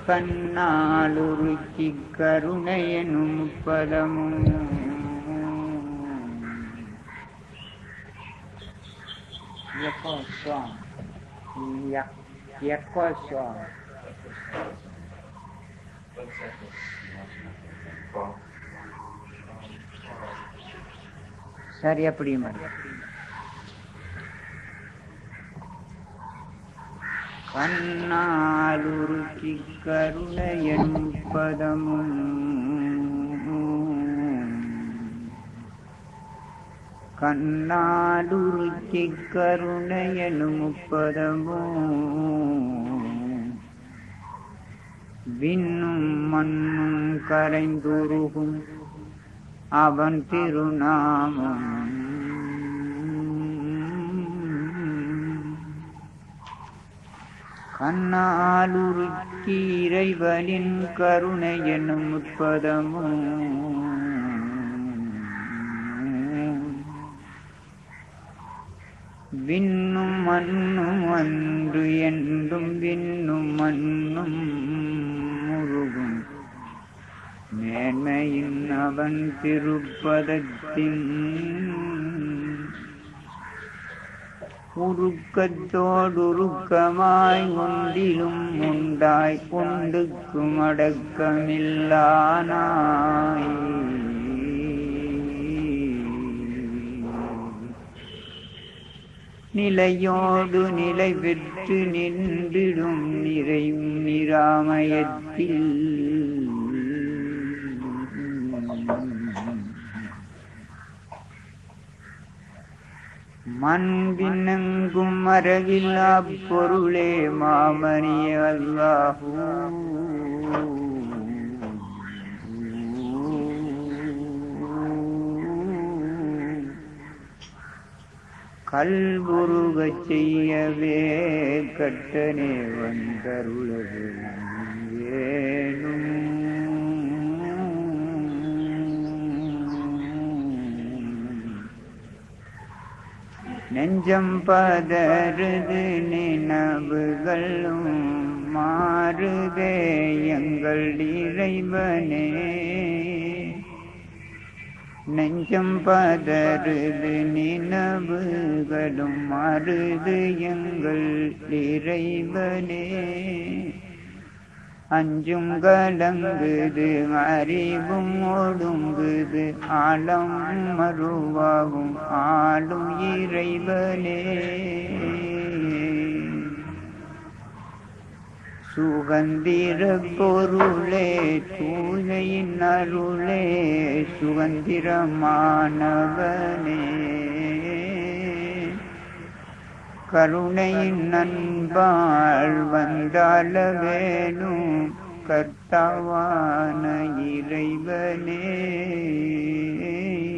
கண்ணாலுருக்கி கருணையனும் பதமும் Echo song. Yak- Echo song. சரி அப்படி மாதிரி கண்ணாலுருக்கி கருணையன் பதமும் கண்ணாலுருக்கி கருணையனும் முப்பதமும் விண்ணும் மண்ணும் கரைந்துருகும் அவன் திருநாமம் கண்ணாலுருக்கி இறைவனின் கருணை என்னும் முற்பதமும் விண்ணும் மண்ணும் அன்று என்றும் விண்ணும் மண்ணும் முருகும் மேன்மையின் அவன் திருப்பதத்தின் உருக்கத்தோடுருக்கமாய் ஒன்றிலும் உண்டாய் கொண்டுக்கும் அடக்கமில்லானாய் நிலையோடு நிலை பெற்று நின்றிடும் நிறையும் நிராமயத்தில் மண்பின்னெங்கும் மரகில்லா பொருளே மாமணிய அல்லாஹூ கல்புருகச் செய்யவே கட்டனே வந்தருளது வேணும் நெஞ்சம் பதறுது நினவுகளும் மாறுதே எங்கள் இறைவனே நெஞ்சம் பதறுது நினவுகளும் மாறுது எங்கள் இறைவனே அஞ்சும் கலங்குது அறிவும் ஒடுங்குது ஆழம் மறுவாகும் ஆளும் இறைவனே சுகந்திர பொருளே தூய்மையின் அருளே சுகந்திரமானவனே கருணையின் நண்பாள் வந்தால வேணும் கர்த்தாவான இறைவனே